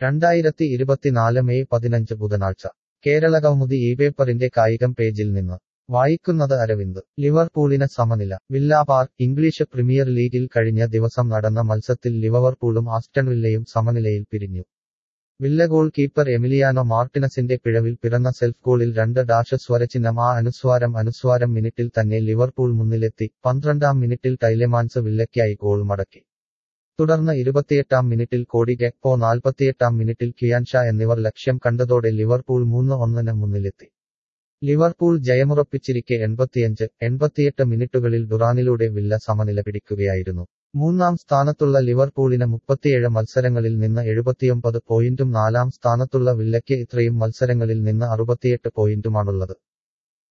രണ്ടായിരത്തി ഇരുപത്തിനാല് മെയ് പതിനഞ്ച് ബുധനാഴ്ച കേരള കൗമുദി ഈ പേപ്പറിന്റെ കായികം പേജിൽ നിന്ന് വായിക്കുന്നത് അരവിന്ദ് ലിവർപൂളിന് സമനില വില്ല പാർക്ക് ഇംഗ്ലീഷ് പ്രീമിയർ ലീഗിൽ കഴിഞ്ഞ ദിവസം നടന്ന മത്സരത്തിൽ ലിവർപൂളും ആസ്റ്റൺവില്ലയും സമനിലയിൽ പിരിഞ്ഞു വില്ല ഗോൾ കീപ്പർ എമിലിയാനോ മാർട്ടിനസിന്റെ പിഴവിൽ പിറന്ന സെൽഫ് ഗോളിൽ രണ്ട് ഡാഷ് സ്വരചിഹ്നം ആ അനുസ്വാരം അനുസ്വാരം മിനിറ്റിൽ തന്നെ ലിവർപൂൾ മുന്നിലെത്തി പന്ത്രണ്ടാം മിനിറ്റിൽ ടൈലെമാൻസ് വില്ലയ്ക്കായി ഗോൾ മടക്കി തുടർന്ന് ഇരുപത്തിയെട്ടാം മിനിറ്റിൽ കോടി ഗെക്പോ നാൽപ്പത്തിയെട്ടാം മിനിറ്റിൽ കിയാൻഷ എന്നിവർ ലക്ഷ്യം കണ്ടതോടെ ലിവർപൂൾ മൂന്ന് ഒന്നിന് മുന്നിലെത്തി ലിവർപൂൾ ജയമുറപ്പിച്ചിരിക്കെ എൺപത്തിയഞ്ച് എൺപത്തിയെട്ട് മിനിറ്റുകളിൽ ഡുറാനിലൂടെ വില്ല സമനില പിടിക്കുകയായിരുന്നു മൂന്നാം സ്ഥാനത്തുള്ള ലിവർപൂളിന് മുപ്പത്തിയേഴ് മത്സരങ്ങളിൽ നിന്ന് എഴുപത്തിയൊമ്പത് പോയിന്റും നാലാം സ്ഥാനത്തുള്ള വില്ലയ്ക്ക് ഇത്രയും മത്സരങ്ങളിൽ നിന്ന് അറുപത്തിയെട്ട് പോയിന്റുമാണുള്ളത്